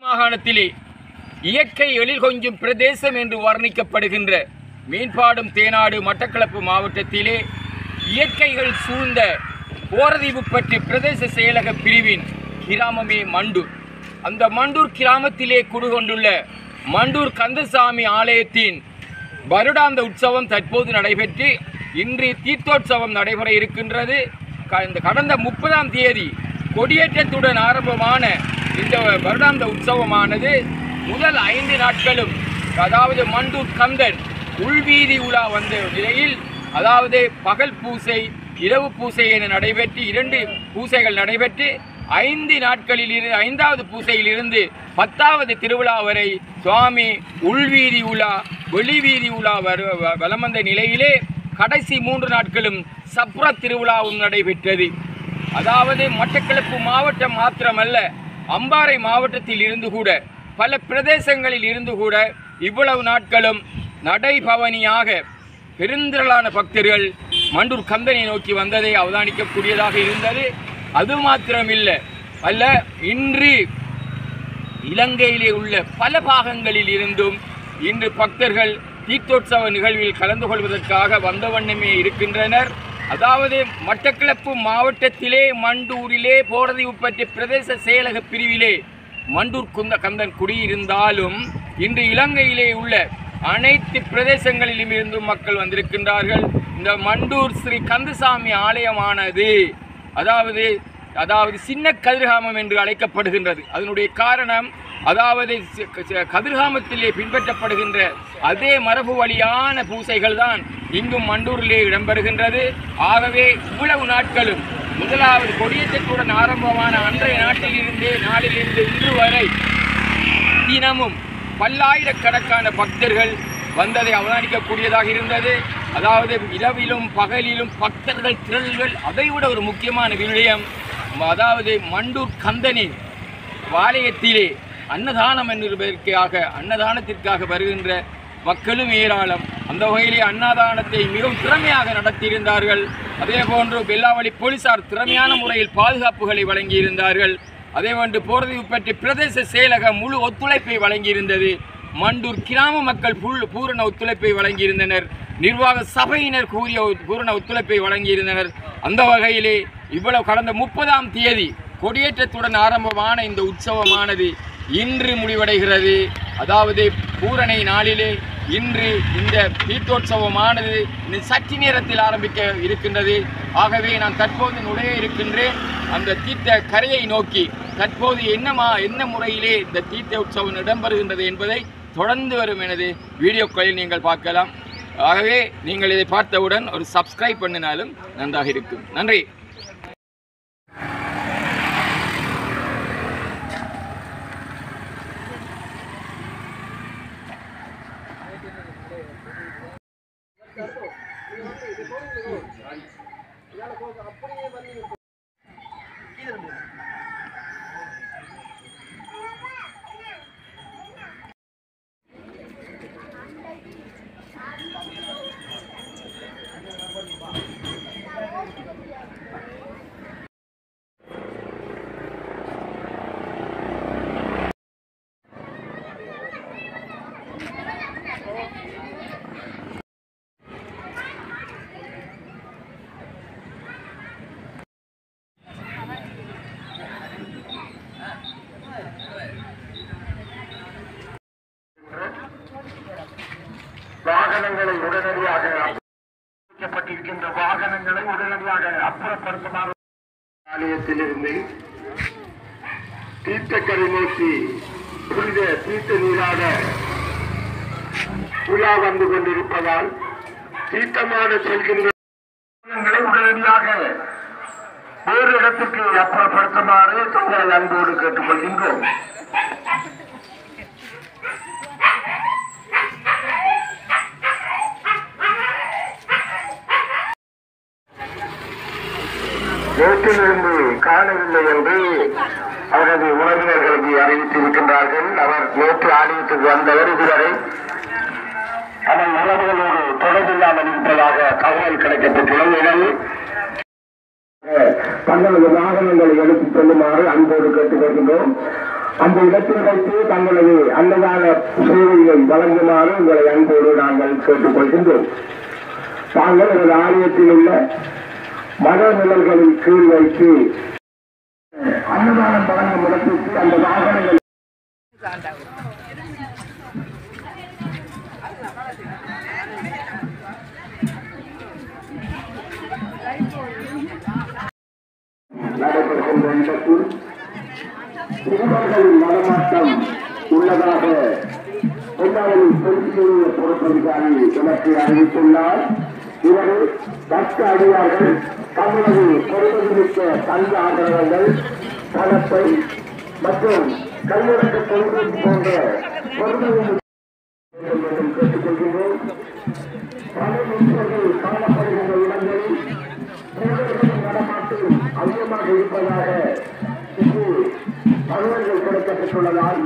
மாகாணத்திலே இயற்கை எழில் கொஞ்சும் பிரதேசம் என்று வர்ணிக்கப்படுகின்ற மீன்பாடும் தேனாடு மட்டக்களப்பு மாவட்டத்திலே இயற்கைகள் சூழ்ந்த போரதீவு பற்றி பிரதேச செயலக பிரிவின் கிராமமே மண்டூர் அந்த மண்டூர் கிராமத்திலே குடிகொண்டுள்ள மண்டூர் கந்தசாமி ஆலயத்தின் வருடாந்த உற்சவம் தற்போது நடைபெற்று இன்று தீர்த்தோற்சவம் நடைபெற இருக்கின்றது க- இந்த கடந்த முப்பதாம் தேதி கொடியேற்றத்துடன் ஆரம்பமான இந்த வருடாந்த உற்சவமானது முதல் ஐந்து நாட்களும் அதாவது மண்டூர் கந்தன் உள்வீதி உலா வந்த நிலையில் அதாவது பகல் பூசை இரவு பூசை என நடைபெற்று இரண்டு பூசைகள் நடைபெற்று ஐந்து நாட்களில் இருந்து ஐந்தாவது பூசையில் இருந்து பத்தாவது திருவிழா வரை சுவாமி உள்வீதி உலா வெளிவீதி உலா வரு வ- வலம் வந்த நிலையிலே கடைசி மூன்று நாட்களும் சப்ர திருவிழாவும் நடைபெற்றது அதாவது மட்டக்களப்பு மாவட்டம் மாத்திரமல்ல அம்பாறை மாவட்டத்தில் இருந்து கூட பல பிரதேசங்களில் இருந்து கூட இவ்வளவு நாட்களும் நடைபவனியாக பெருந்திரளான பக்தர்கள் மண்டூர் கந்தனை நோக்கி வந்ததை அவதானிக்கக்கூடியதாக இருந்தது அது மாத்திரமில்லை அல்ல இன்று இலங்கையிலே உள்ள பல பாகங்களில் இருந்தும் இன்று பக்தர்கள் தீர்த்தோற்சவ நிகழ்வில் கலந்து கொள்வதற்காக வந்த வண்ணமே இருக்கின்றனர் அதாவது மட்டக்களப்பு மாவட்டத்திலே மண்டூரிலே போரதீவு பற்றிய பிரதேச செயலக பிரிவிலே மண்டூர் குந்த கந்தன் குடியிருந்தாலும் இன்று இலங்கையிலே உள்ள அனைத்து பிரதேசங்களிலும் இருந்தும் மக்கள் வந்திருக்கின்றார்கள் இந்த மண்டூர் ஸ்ரீ கந்தசாமி ஆலயமானது அதாவது அதாவது சின்ன கதிர்காமம் என்று அழைக்கப்படுகின்றது அதனுடைய காரணம் அதாவது சி- சி- கதிர்காமத்திலே பின்பற்றப்படுகின்ற அதே மரபு வழியான பூசைகள் தான் இங்கும் மண்டூரிலே இடம்பெறுகின்றது ஆகவே இவ்வளவு நாட்களும் முதலாவது கொடியேற்றத்துடன் ஆரம்பமான அன்றைய நாட்டில் இருந்தே நாளிலிருந்து இன்று வரை தினமும் பல்லாயிரக்கணக்கான பக்தர்கள் வந்ததை அவதானிக்கக்கூடியதாக இருந்தது அதாவது இரவிலும் பகலிலும் பக்தர்கள் திரள்கள் அதைவிட ஒரு முக்கியமான விடயம் அதாவது மண்டூர் கந்தனின் வாலயத்திலே அன்னதானம் என்பதற்காக அன்னதானத்திற்காக வருகின்ற மக்களும் ஏராளம் அந்த வகையிலே அன்னதானத்தை மிகவும் திறமையாக நடத்தியிருந்தார்கள் அதே போன்று வெள்ளாவளி போலீசார் திறமையான முறையில் பாதுகாப்புகளை வழங்கியிருந்தார்கள் அதே போன்று போரதீவு பற்றி பிரதேச செயலகம் முழு ஒத்துழைப்பை வழங்கியிருந்தது மண்டூர் கிராம மக்கள் புல் பூரண ஒத்துழைப்பை வழங்கியிருந்தனர் நிர்வாக சபையினர் கூறிய ஒ- பூரண ஒத்துழைப்பை வழங்கியிருந்தனர் அந்த வகையிலே இவ்வளவு கடந்த முப்பதாம் தேதி கொடியேற்றத்துடன் ஆரம்பமான இந்த உற்சவமானது இன்று முடிவடைகிறது அதாவது பூரணை நாளிலே இன்று இந்த தீர்த்தோற்சவமானது இன்னும் சற்று நேரத்தில் ஆரம்பிக்க இருக்கின்றது ஆகவே நான் தற்போது நுழைய இருக்கின்றேன் அந்த தீர்த்த கரையை நோக்கி தற்போது என்னமா என்ன முறையிலே இந்த தீர்த்த உற்சவம் இடம்பெறுகின்றது என்பதை தொடர்ந்து வரும் எனது வீடியோக்களில் நீங்கள் பார்க்கலாம் ஆகவே நீங்கள் இதை பார்த்தவுடன் ஒரு சப்ஸ்கிரைப் பண்ணினாலும் நன்றாக இருக்கும் நன்றி வாகனங்களை உடனடியாக வைக்கப்பட்டிருக்கின்ற வாகனங்களை உடனடியாக அப்புறப்படுத்துமாறு ஆலயத்திலிருந்து தீர்த்தக்கரை நோக்கி புனித தீர்த்த நீராட உலா வந்து கொண்டிருப்பதால் தீர்த்தமான செல்கின்ற வாகனங்களை உடனடியாக வேறு இடத்துக்கு அப்புறப்படுத்துமாறு தங்களை அன்போடு கேட்டுக்கொள்கின்றோம் ரோட்டிலிருந்து காணவில்லை என்று அவரது உறவினர்களுக்கு அறிவித்திருக்கின்றார்கள் அவர் நேற்று ஆலயத்துக்கு வந்தவர் இதுவரை அவர் உறவுகளோடு தொடர்பில்லாமல் இருப்பதாக தகவல் கிடைக்கப்பட்டுள்ளது எனவே தங்களது வாகனங்களை எடுத்துச் செல்லுமாறு அன்போடு கேட்டுக்கொள்கின்றோம் அந்த இடத்தில் வைத்து தங்களது அன்னதான சேவையை வழங்குமாறு உங்களை அன்போடு நாங்கள் கேட்டுக்கொள்கின்றோம் தாங்கள் எனது ஆலயத்தில் உள்ள மத நிழல்களின் கீழ் வைத்து அன்னதானம் வழங்கும் இடத்திற்கு அந்த வாகனங்கள் நடைபெறுகின்ற இடத்தில் சிறுவர்களின் நடமாட்டம் உள்ளதாக பொன்னாவளி பொறுப்பினுடைய பொறுப்பதிகாரி எனக்கு அறிவித்துள்ளார் இவர் பக்த அடியார்கள் தங்களது பொறுப்பதிமிக்க தங்க ஆதரவங்கள் பணத்தை மற்றும் கையெழுத்து பொருட்கள் போன்ற பொருட்கள் கேட்டுக்கொள்கின்றோம் பல நிமிஷங்கள் காணப்படுகின்ற இடங்களில் தேவர்களின் நடமாட்டம் அதிகமாக இருப்பதாக இங்கு தகவல்கள் கிடைக்கப்பட்டுள்ளதால்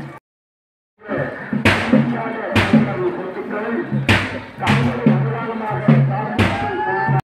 சொத்துக்கள் தங்களை அனுதானமாக தாழ்த்தி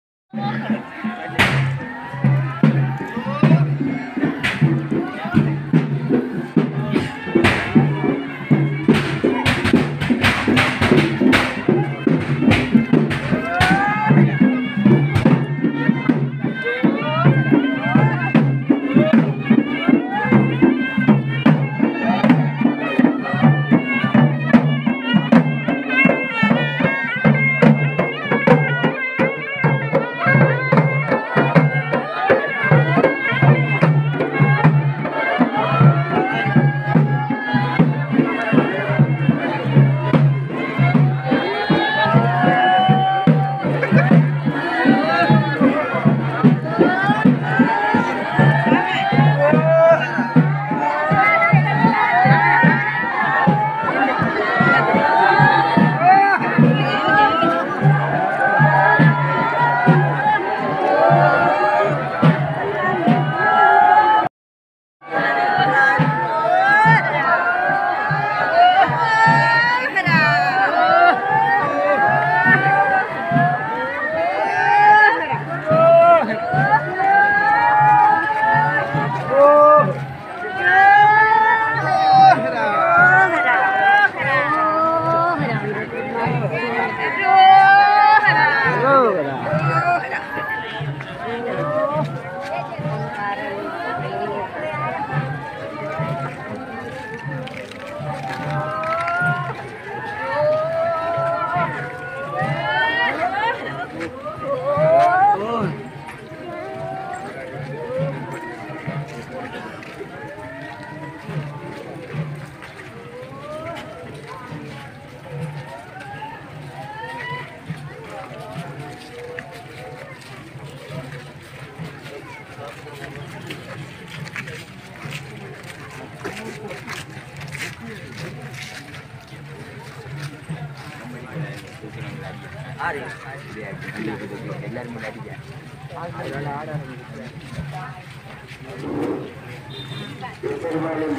பெருமாளும்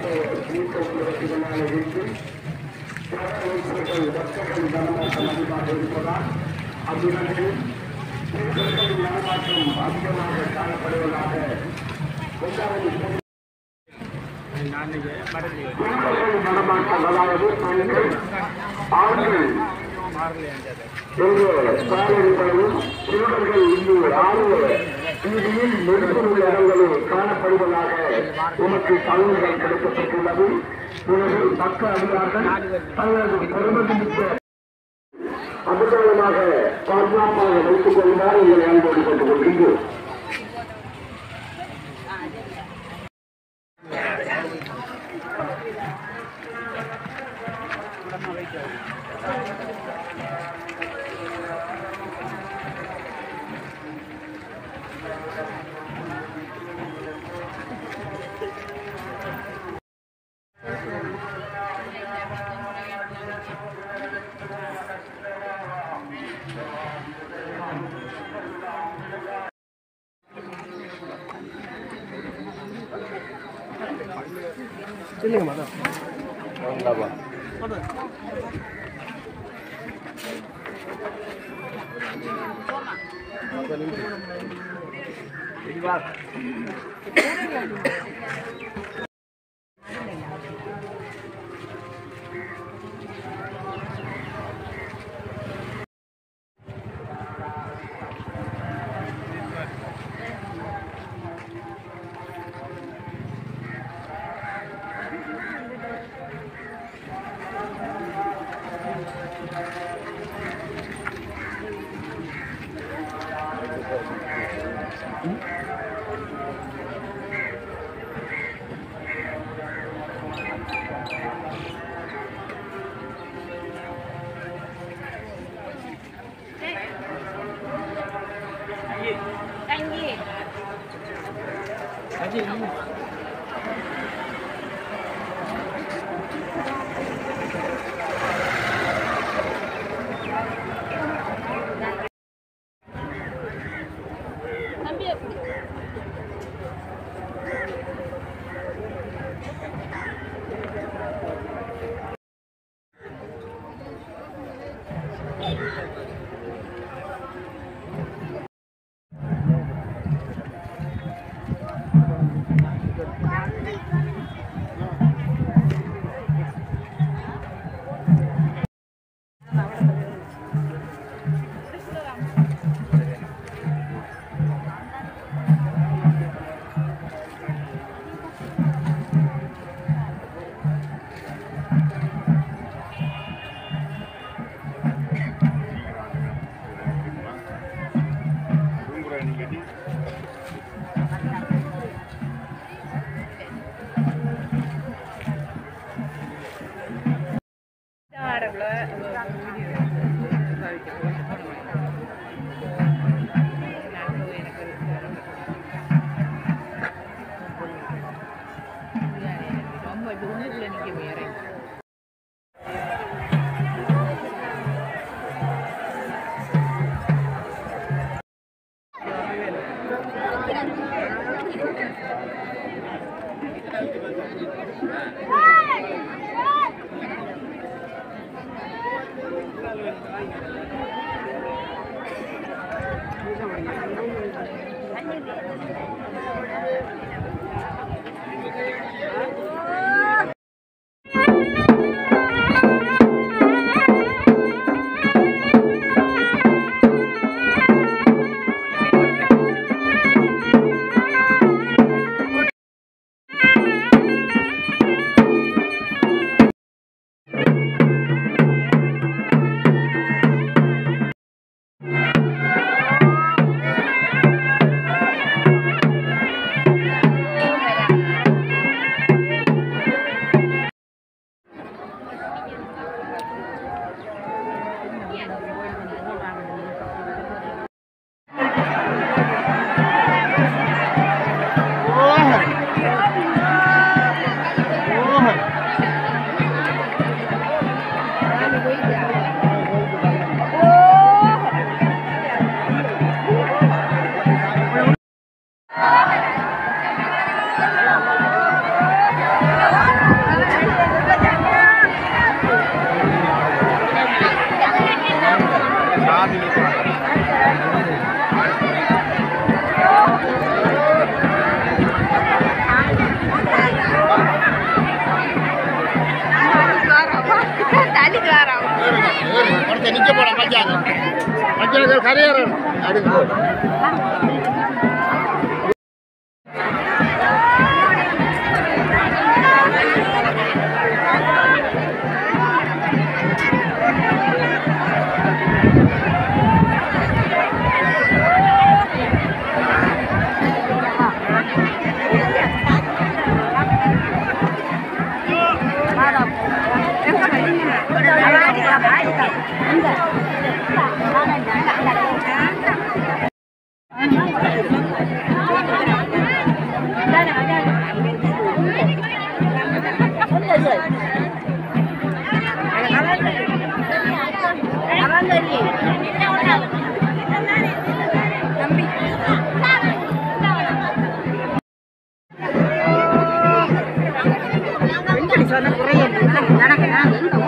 பக்தர்கள் நடமாட்டம் அதிகமாக இருப்பதால் அவ்விடத்தில் பெண்களின் நடமாட்டம் அதிகமாக காணப்படுவதாக பெண்களின் நடமாட்டம் அதாவது பெண்கள் ஆண்கள் என்று சாலைகளிலும் சிறுவர்கள் இங்கு ஆளுவ வீதியில் நெருக்கம் உள்ள இடங்களில் காணப்படுவதாக உமக்கு தகவல்கள் கிடைக்கப்பட்டுள்ளது எனவே மக்கள் அதிகார்கள் தங்களது பெருமதிமிக்க அபிப்பிராயமாக பாதுகாப்பாக வைத்துக் கொள்ளுமாறு உங்களை அன்போடு கொண்டு கொள்கின்றோம் ரொம்ப தூரத்தில் நிற்க வேற அடுத்த நிக்க போட மச்சான் மச்சான் கரையேறணும் அடுக்கு போ சொன்ன குறைய நடக்கணும்